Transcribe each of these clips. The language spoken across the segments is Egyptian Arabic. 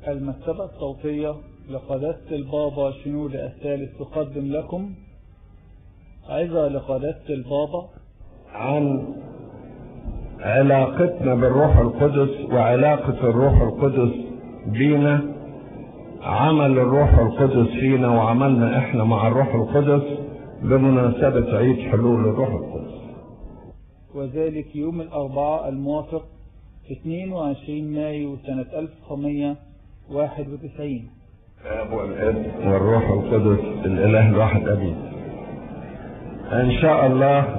المكتبة الصوتية لقداسة البابا شنود الثالث تقدم لكم عظة لقداسة البابا عن علاقتنا بالروح القدس وعلاقة الروح القدس بينا عمل الروح القدس فينا وعملنا احنا مع الروح القدس بمناسبة عيد حلول الروح القدس وذلك يوم الأربعاء الموافق 22 مايو سنة 1991 الاب والابن والروح القدس الاله الواحد امين ان شاء الله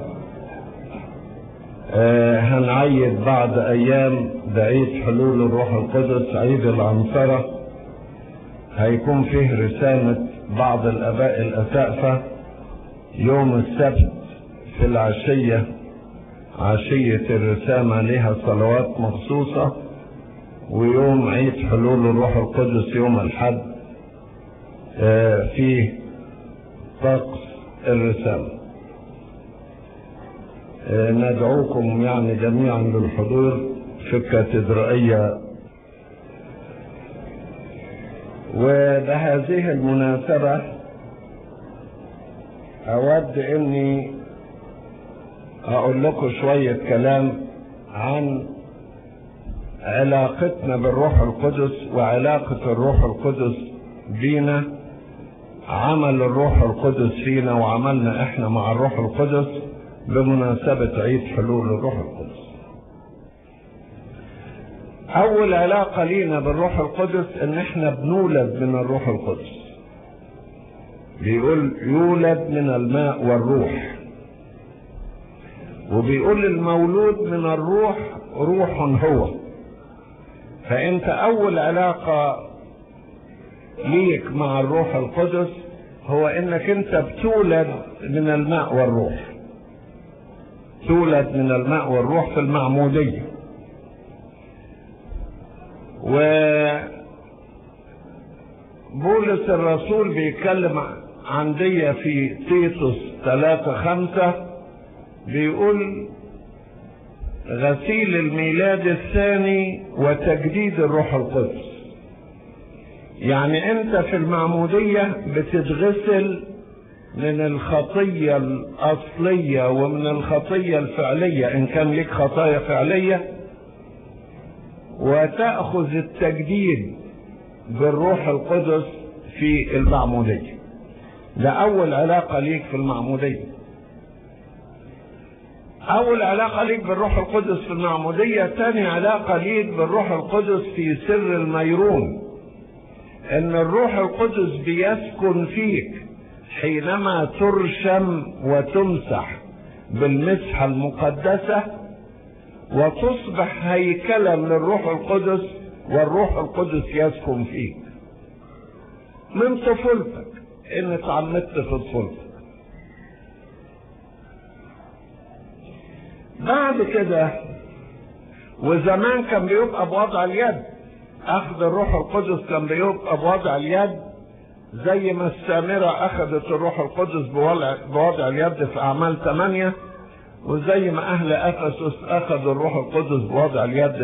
آه هنعيد بعد ايام بعيد حلول الروح القدس عيد العنصرة هيكون فيه رسالة بعض الاباء الاسقفة يوم السبت في العشية عشية الرسامة لها صلوات مخصوصة ويوم عيد حلول الروح القدس يوم الحد آه في طقس الرسالة آه ندعوكم يعني جميعا للحضور في الكاتدرائية وبهذه المناسبة أود إني أقول لكم شوية كلام عن علاقتنا بالروح القدس وعلاقة الروح القدس بينا عمل الروح القدس فينا وعملنا احنا مع الروح القدس بمناسبة عيد حلول الروح القدس اول علاقة لينا بالروح القدس ان احنا بنولد من الروح القدس بيقول يولد من الماء والروح وبيقول المولود من الروح روح هو فانت اول علاقة ليك مع الروح القدس هو انك انت بتولد من الماء والروح تولد من الماء والروح في المعمودية و بولس الرسول بيتكلم عن دي في تيتوس ثلاثة خمسة بيقول غسيل الميلاد الثاني وتجديد الروح القدس يعني انت في المعمودية بتتغسل من الخطية الأصلية ومن الخطية الفعلية إن كان لك خطايا فعلية وتأخذ التجديد بالروح القدس في المعمودية ده أول علاقة ليك في المعمودية أول علاقة ليك بالروح القدس في المعمودية تاني علاقة ليك بالروح القدس في سر الميرون إن الروح القدس بيسكن فيك حينما ترشم وتمسح بالمسحة المقدسة وتصبح هيكلا للروح القدس والروح القدس يسكن فيك من طفولتك إن اتعمدت في طفولتك بعد كده وزمان كان بيبقى بوضع اليد اخذ الروح القدس كان بيبقى بوضع اليد زي ما السامرة اخذت الروح القدس بوضع, بوضع اليد في اعمال ثمانية وزي ما اهل افسس اخذوا الروح القدس بوضع اليد